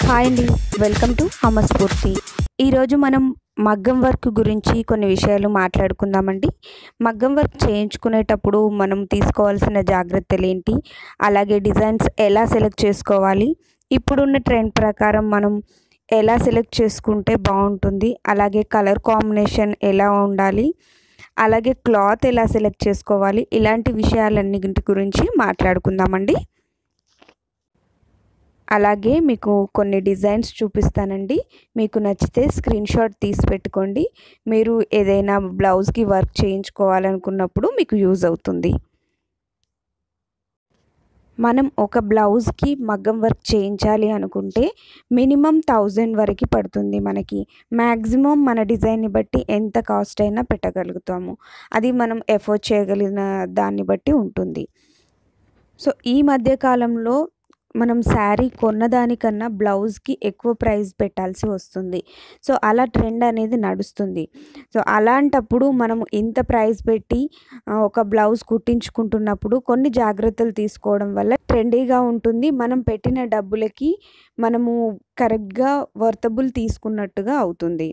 hi అండి welcome to హమస్ఫూర్తి ఈరోజు మనం మగ్గం వర్క్ గురించి కొన్ని విషయాలు మాట్లాడుకుందామండి మగ్గం వర్క్ చేయించుకునేటప్పుడు మనం తీసుకోవాల్సిన జాగ్రత్తలు ఏంటి అలాగే డిజైన్స్ ఎలా సెలెక్ట్ చేసుకోవాలి ఇప్పుడున్న ట్రెండ్ ప్రకారం మనం ఎలా సెలెక్ట్ చేసుకుంటే బాగుంటుంది అలాగే కలర్ కాంబినేషన్ ఎలా ఉండాలి అలాగే క్లాత్ ఎలా సెలెక్ట్ చేసుకోవాలి ఇలాంటి విషయాలన్నింటి గురించి మాట్లాడుకుందామండి అలాగే మీకు కొన్ని డిజైన్స్ చూపిస్తానండి మీకు నచ్చితే స్క్రీన్ షాట్ తీసి పెట్టుకోండి మీరు ఏదైనా బ్లౌజ్కి వర్క్ చేయించుకోవాలనుకున్నప్పుడు మీకు యూజ్ అవుతుంది మనం ఒక బ్లౌజ్కి మగ్గం వర్క్ చేయించాలి అనుకుంటే మినిమం థౌజండ్ వరకు పడుతుంది మనకి మ్యాక్సిమం మన డిజైన్ని బట్టి ఎంత కాస్ట్ అయినా పెట్టగలుగుతాము అది మనం ఎఫోర్డ్ చేయగలిగిన దాన్ని బట్టి ఉంటుంది సో ఈ మధ్య కాలంలో మనం శారీ కొన్నదానికన్నా బ్లౌజ్కి ఎక్కువ ప్రైస్ పెట్టాల్సి వస్తుంది సో అలా ట్రెండ్ అనేది నడుస్తుంది సో అలాంటప్పుడు మనం ఇంత ప్రైస్ పెట్టి ఒక బ్లౌజ్ కుట్టించుకుంటున్నప్పుడు కొన్ని జాగ్రత్తలు తీసుకోవడం వల్ల ట్రెండీగా ఉంటుంది మనం పెట్టిన డబ్బులకి మనము కరెక్ట్గా వర్తబుల్ తీసుకున్నట్టుగా అవుతుంది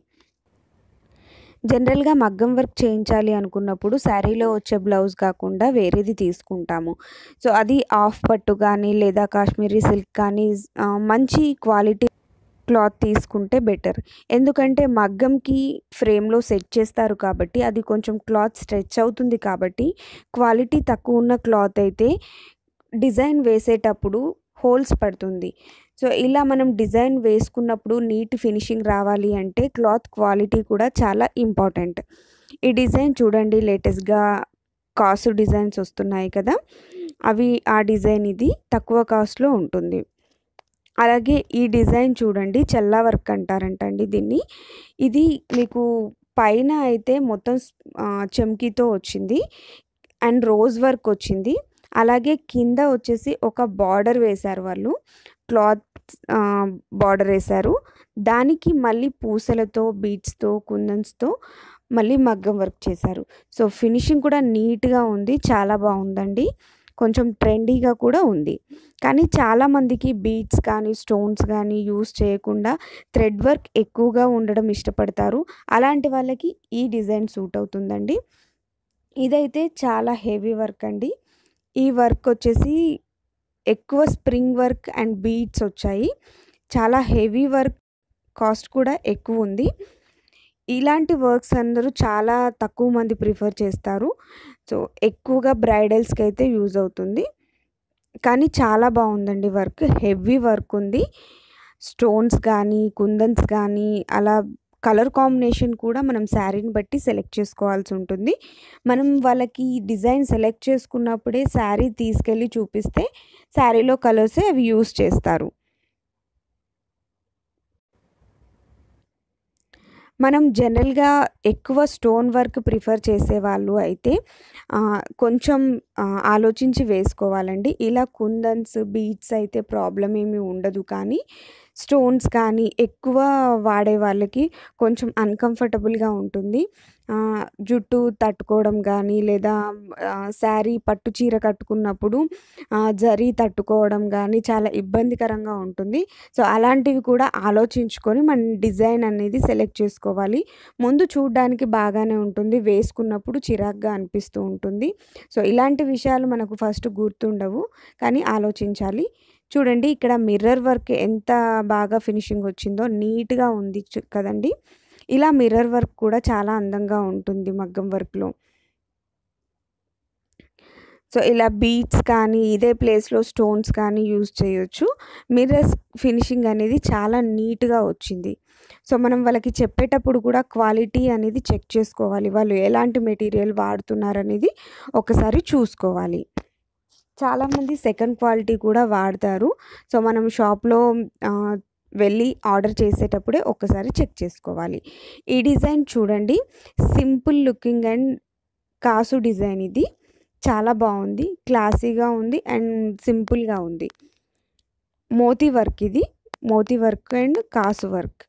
జనరల్గా మగ్గం వర్క్ చేయించాలి అనుకున్నప్పుడు శారీలో వచ్చే బ్లౌజ్ కాకుండా వేరేది తీసుకుంటాము సో అది ఆఫ్ పట్టు కానీ లేదా కాశ్మీరీ సిల్క్ కానీ మంచి క్వాలిటీ క్లాత్ తీసుకుంటే బెటర్ ఎందుకంటే మగ్గంకి ఫ్రేమ్లో సెట్ చేస్తారు కాబట్టి అది కొంచెం క్లాత్ స్ట్రెచ్ అవుతుంది కాబట్టి క్వాలిటీ తక్కువ ఉన్న క్లాత్ అయితే డిజైన్ వేసేటప్పుడు హోల్స్ పడుతుంది సో ఇలా మనం డిజైన్ వేసుకున్నప్పుడు నీట్ ఫినిషింగ్ రావాలి అంటే క్లాత్ క్వాలిటీ కూడా చాలా ఇంపార్టెంట్ ఈ డిజైన్ చూడండి లేటెస్ట్గా కాసు డిజైన్స్ వస్తున్నాయి కదా అవి ఆ డిజైన్ ఇది తక్కువ కాస్ట్లో ఉంటుంది అలాగే ఈ డిజైన్ చూడండి చల్లా వర్క్ అంటారంటండి దీన్ని ఇది మీకు పైన అయితే మొత్తం చెమ్కీతో వచ్చింది అండ్ రోజ్ వర్క్ వచ్చింది అలాగే కింద వచ్చేసి ఒక బార్డర్ వేశారు వాళ్ళు క్లాత్ బార్డర్ వేశారు దానికి మళ్ళీ పూసలతో బీడ్స్తో కుందన్స్తో మళ్ళీ మగ్గం వర్క్ చేశారు సో ఫినిషింగ్ కూడా నీట్గా ఉంది చాలా బాగుందండి కొంచెం ట్రెండీగా కూడా ఉంది కానీ చాలామందికి బీడ్స్ కానీ స్టోన్స్ కానీ యూస్ చేయకుండా థ్రెడ్ వర్క్ ఎక్కువగా ఉండడం ఇష్టపడతారు అలాంటి వాళ్ళకి ఈ డిజైన్ సూట్ అవుతుందండి ఇదైతే చాలా హెవీ వర్క్ అండి ఈ వర్క్ వచ్చేసి ఎక్కువ స్ప్రింగ్ వర్క్ అండ్ బీడ్స్ వచ్చాయి చాలా హెవీ వర్క్ కాస్ట్ కూడా ఎక్కువ ఉంది ఇలాంటి వర్క్స్ అందరూ చాలా తక్కువ మంది ప్రిఫర్ చేస్తారు సో ఎక్కువగా బ్రైడల్స్కి అయితే యూజ్ అవుతుంది కానీ చాలా బాగుందండి వర్క్ హెవీ వర్క్ ఉంది స్టోన్స్ కానీ కుందన్స్ కానీ అలా కలర్ కాంబినేషన్ కూడా మనం శారీని బట్టి సెలెక్ట్ చేసుకోవాల్సి ఉంటుంది మనం వాళ్ళకి డిజైన్ సెలెక్ట్ చేసుకున్నప్పుడే శారీ తీసుకెళ్ళి చూపిస్తే శారీలో కలర్సే అవి యూస్ చేస్తారు మనం జనరల్గా ఎక్కువ స్టోన్ వర్క్ ప్రిఫర్ చేసే వాళ్ళు అయితే కొంచెం ఆలోచించి వేసుకోవాలండి ఇలా కుందన్స్ బీట్స్ అయితే ప్రాబ్లం ఏమీ ఉండదు కానీ స్టోన్స్ కానీ ఎక్కువ వాడే వాళ్ళకి కొంచెం అన్కంఫర్టబుల్గా ఉంటుంది జుట్టు తట్టుకోవడం కానీ లేదా శారీ పట్టు చీర కట్టుకున్నప్పుడు జరీ తట్టుకోవడం కానీ చాలా ఇబ్బందికరంగా ఉంటుంది సో అలాంటివి కూడా ఆలోచించుకొని మన డిజైన్ అనేది సెలెక్ట్ చేసుకోవాలి ముందు చూడడానికి బాగానే ఉంటుంది వేసుకున్నప్పుడు చిరాగ్గా అనిపిస్తూ ఉంటుంది సో ఇలాంటి విషయాలు మనకు ఫస్ట్ గుర్తుండవు కానీ ఆలోచించాలి చూడండి ఇక్కడ మిర్రర్ వర్క్ ఎంత బాగా ఫినిషింగ్ వచ్చిందో నీట్గా ఉంది కదండి ఇలా మిర్రర్ వర్క్ కూడా చాలా అందంగా ఉంటుంది మగ్గం వర్క్లో సో ఇలా బీట్స్ కానీ ఇదే ప్లేస్లో స్టోన్స్ కానీ యూజ్ చేయొచ్చు మిర్రర్స్ ఫినిషింగ్ అనేది చాలా నీట్గా వచ్చింది సో మనం వాళ్ళకి చెప్పేటప్పుడు కూడా క్వాలిటీ అనేది చెక్ చేసుకోవాలి వాళ్ళు ఎలాంటి మెటీరియల్ వాడుతున్నారు అనేది ఒకసారి చూసుకోవాలి చాలామంది సెకండ్ క్వాలిటీ కూడా వాడతారు సో మనం షాప్లో వెళ్ళి ఆర్డర్ చేసేటప్పుడే ఒక్కసారి చెక్ చేసుకోవాలి ఈ డిజైన్ చూడండి సింపుల్ లుకింగ్ అండ్ కాసు డిజైన్ ఇది చాలా బాగుంది క్లాసీగా ఉంది అండ్ సింపుల్గా ఉంది మోతీ వర్క్ ఇది మోతీ వర్క్ అండ్ కాసు వర్క్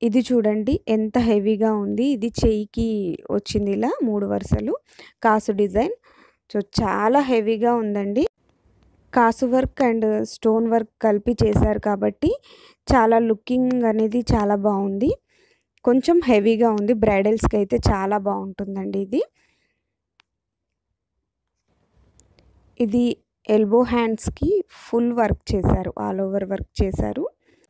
ఇది చూడండి ఎంత హెవీగా ఉంది ఇది చెయ్యికి వచ్చింది ఇలా మూడు వరుసలు కాసు డిజైన్ సో చాలా హెవీగా ఉందండి కాసు వర్క్ అండ్ స్టోన్ వర్క్ కలిపి చేశారు కాబట్టి చాలా లుకింగ్ అనేది చాలా బాగుంది కొంచెం హెవీగా ఉంది బ్రైడల్స్కి అయితే చాలా బాగుంటుందండి ఇది ఇది ఎల్బో హ్యాండ్స్కి ఫుల్ వర్క్ చేశారు ఆల్ ఓవర్ వర్క్ చేశారు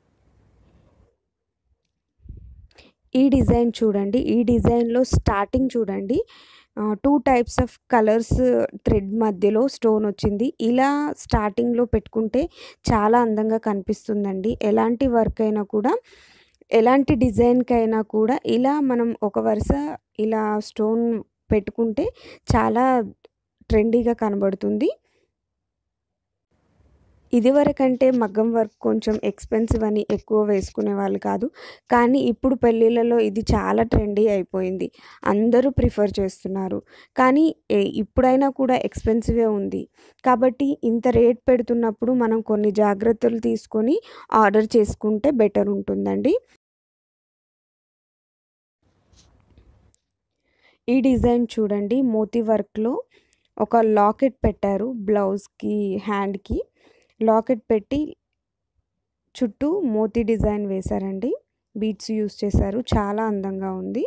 ఈ డిజైన్ చూడండి ఈ డిజైన్లో స్టార్టింగ్ చూడండి two types of colours thread మధ్యలో స్టోన్ వచ్చింది ఇలా స్టార్టింగ్లో పెట్టుకుంటే చాలా అందంగా కనిపిస్తుందండి ఎలాంటి వర్క్ అయినా కూడా ఎలాంటి డిజైన్కైనా కూడా ఇలా మనం ఒక వరుస ఇలా స్టోన్ పెట్టుకుంటే చాలా ట్రెండీగా కనబడుతుంది ఇదివరకంటే మగ్గం వర్క్ కొంచెం ఎక్స్పెన్సివ్ అని ఎక్కువ వేసుకునే వాళ్ళు కాదు కానీ ఇప్పుడు పెళ్ళిళ్ళలో ఇది చాలా ట్రెండీ అయిపోయింది అందరూ ప్రిఫర్ చేస్తున్నారు కానీ ఇప్పుడైనా కూడా ఎక్స్పెన్సివే ఉంది కాబట్టి ఇంత రేట్ పెడుతున్నప్పుడు మనం కొన్ని జాగ్రత్తలు తీసుకొని ఆర్డర్ చేసుకుంటే బెటర్ ఉంటుందండి ఈ డిజైన్ చూడండి మోతీ వర్క్లో ఒక లాకెట్ పెట్టారు బ్లౌజ్కి హ్యాండ్కి లాకెట్ పెట్టి చుట్టూ మోతీ డిజైన్ వేశారండి బీడ్స్ యూస్ చేశారు చాలా అందంగా ఉంది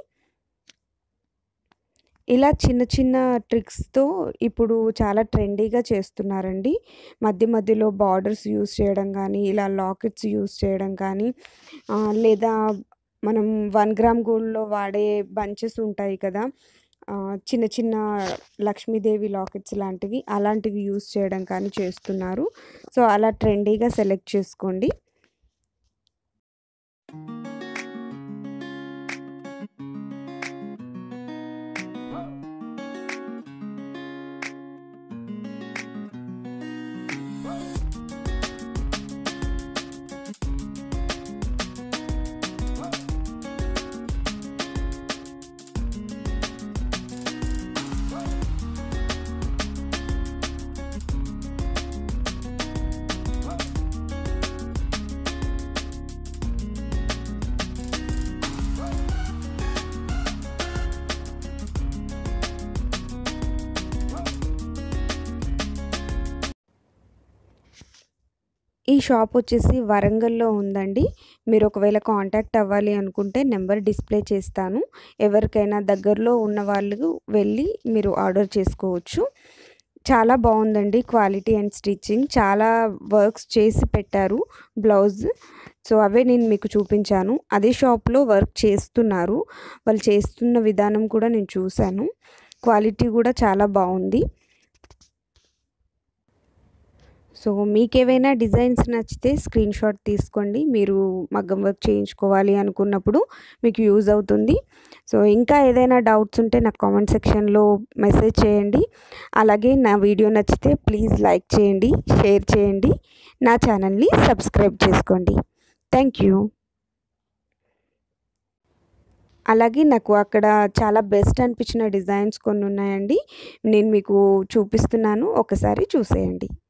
ఇలా చిన్న చిన్న ట్రిక్స్తో ఇప్పుడు చాలా ట్రెండీగా చేస్తున్నారండి మధ్య మధ్యలో బార్డర్స్ యూస్ చేయడం కానీ ఇలా లాకెట్స్ యూస్ చేయడం కానీ లేదా మనం వన్ గ్రామ్ గోల్డ్లో వాడే బంచెస్ ఉంటాయి కదా చిన్న చిన్న లక్ష్మీదేవి లాకెట్స్ లాంటివి అలాంటివి యూస్ చేయడం కానీ చేస్తున్నారు సో అలా ట్రెండీగా సెలెక్ట్ చేసుకోండి ఈ షాప్ వచ్చేసి వరంగల్లో ఉందండి మీరు ఒకవేళ కాంటాక్ట్ అవ్వాలి అనుకుంటే నెంబర్ డిస్ప్లే చేస్తాను ఎవరికైనా దగ్గరలో ఉన్న వాళ్ళు వెళ్ళి మీరు ఆర్డర్ చేసుకోవచ్చు చాలా బాగుందండి క్వాలిటీ అండ్ స్టిచ్చింగ్ చాలా వర్క్స్ చేసి పెట్టారు బ్లౌజ్ సో అవే నేను మీకు చూపించాను అదే షాప్లో వర్క్ చేస్తున్నారు వాళ్ళు చేస్తున్న విధానం కూడా నేను చూశాను క్వాలిటీ కూడా చాలా బాగుంది సో మీకేవైనా డిజైన్స్ నచ్చితే స్క్రీన్ షాట్ తీసుకోండి మీరు మగ్గం వర్క్ చేయించుకోవాలి అనుకున్నప్పుడు మీకు యూజ్ అవుతుంది సో ఇంకా ఏదైనా డౌట్స్ ఉంటే నాకు కామెంట్ సెక్షన్లో మెసేజ్ చేయండి అలాగే నా వీడియో నచ్చితే ప్లీజ్ లైక్ చేయండి షేర్ చేయండి నా ఛానల్ని సబ్స్క్రైబ్ చేసుకోండి థ్యాంక్ యూ అలాగే నాకు అక్కడ చాలా బెస్ట్ అనిపించిన డిజైన్స్ కొన్ని ఉన్నాయండి నేను మీకు చూపిస్తున్నాను ఒకసారి చూసేయండి